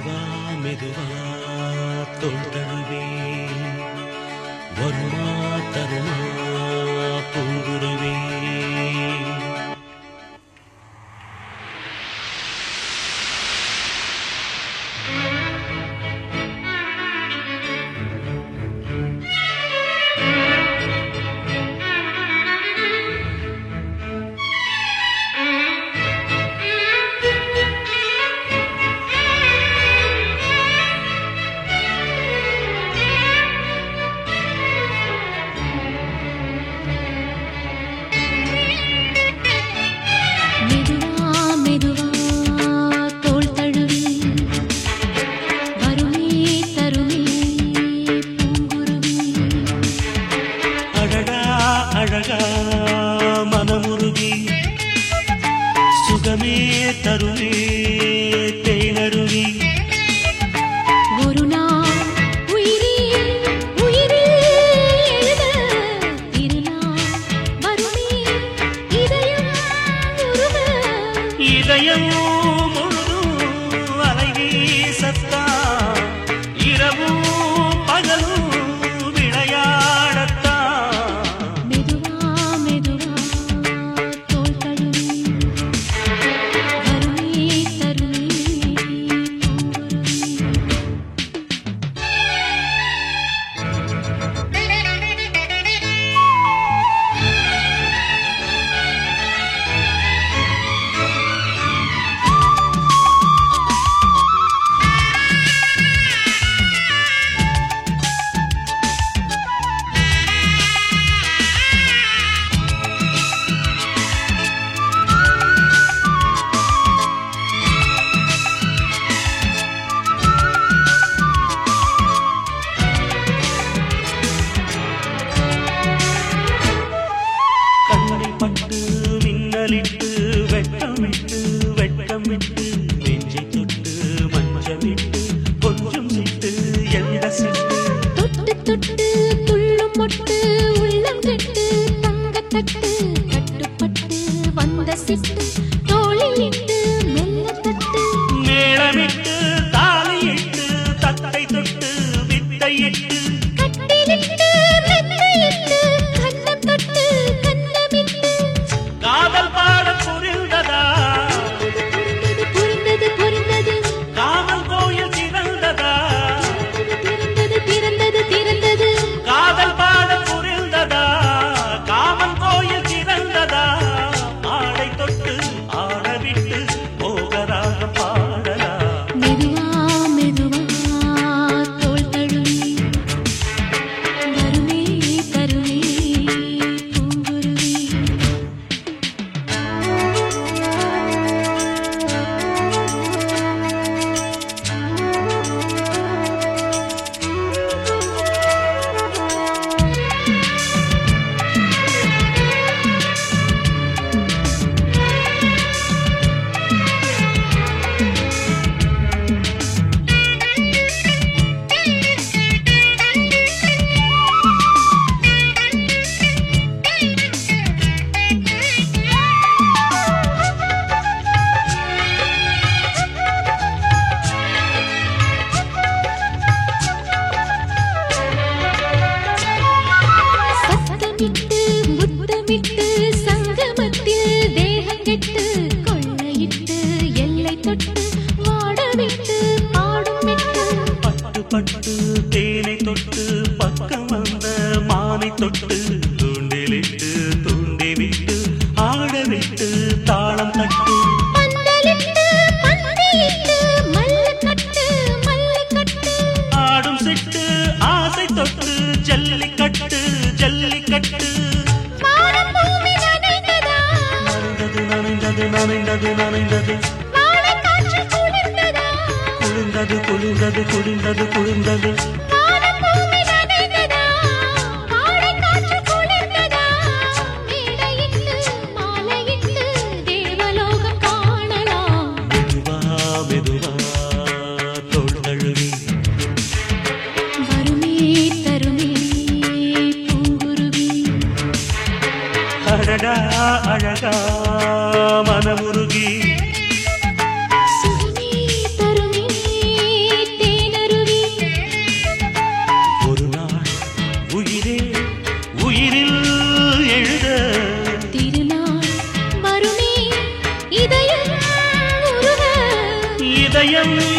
மெதுவா மெதுவா தோல் தழுவே வருமா தருமா பூங்குருவே மெதுவா மெதுவா தோள் தழுவி வருமே தருமே பூங்குருவி அழகா அழகா மனமுருகி சுகமே தருவே தேனருவி ஒரு நாள் உயிரே உயிரில் எழுத திருநாள் வருமே இதயம் உருக இதயம் முழுதும் அலைவீசத்தான் இரவும் பகலும் விளையாடத்தான் மெதுவா மெதுவா தோள் தழுவி வருமே தருமே பூங்குருவி கண்ணை பட்டு மின்னலிட்டு வெட்டமிட்டு வெட்டமிட்டு நெஞ்சை தொட்டு மஞ்சமிட்டு கொஞ்சம் சிட்டு எந்த சிட்டு தொட்டு தொட்டு துள்ளும் மொட்டு உள்ளம் கெட்டு தங்கத்தட்டு கட்டுப்பட்டு வந்த சிட்டு தோளில் இட்டு மெல்ல தட்டு மேளமிட்டு தாலியிட்டு தத்தை தொட்டு வித்தையிட்டு கட்டிலிட்டு மெத்தையிட்டு கன்னம் தொட்டு கன்னமிட்டு காதல் பாட புரிந்ததா புரிந்தது புரிந்தது காமல் கோயில் திறந்ததா திறந்தது திறந்தது திறந்தது காதல் பாட புரிந்ததா காமன் கோயில் திறந்ததா ஆடை தொட்டு ஆடவிட்டு போகராக பாடலாம் மெதுவா மெதுவா தோள் தழுவி வருமே தருமே பூங்குருவி சத்தமிட்டு முத்தமிட்டு சங்கமத்தில் தேகங்கெட்டு கொள்ளையிட்டு எல்லை தொட்டு வாடவிட்டு பாடும் விட்டு பட்டு பட்டு தேனை தொட்டு பக்கம் வந்த மானை தொட்டு தூண்டிலிட்டு தூண்டிவிட்டு ஆடவிட்டு தாளம் தட்டு பந்தலிட்டு பந்தியிட்டு மல்லுக்கட்டு மல்லுக்கட்டு ஆடும் சிட்டு ஆசை தொட்டு ஜல்லிக்கட்டு ஜல்லிக்கட்டு வானம் பூமி நனைந்ததா நனைந்தது நனைந்தது நனைந்தது நனைந்தது வாழைக்காற்று குளிர்ந்ததா குளிர்ந்தது குளிர்ந்தது குளிர்ந்தது குளிர்ந்தது வானம் பூமி நனைந்ததா வாழைக்காற்று குளிர்ந்ததா மேடையிட்டு மாலையிட்டு தேவலோகம் காணலாம் மெதுவா மெதுவா தோள் தழுவி வருமே தருமே பூங்குருவி அழகா அழகா மனமுருகி சுகமே தருமே இதயம்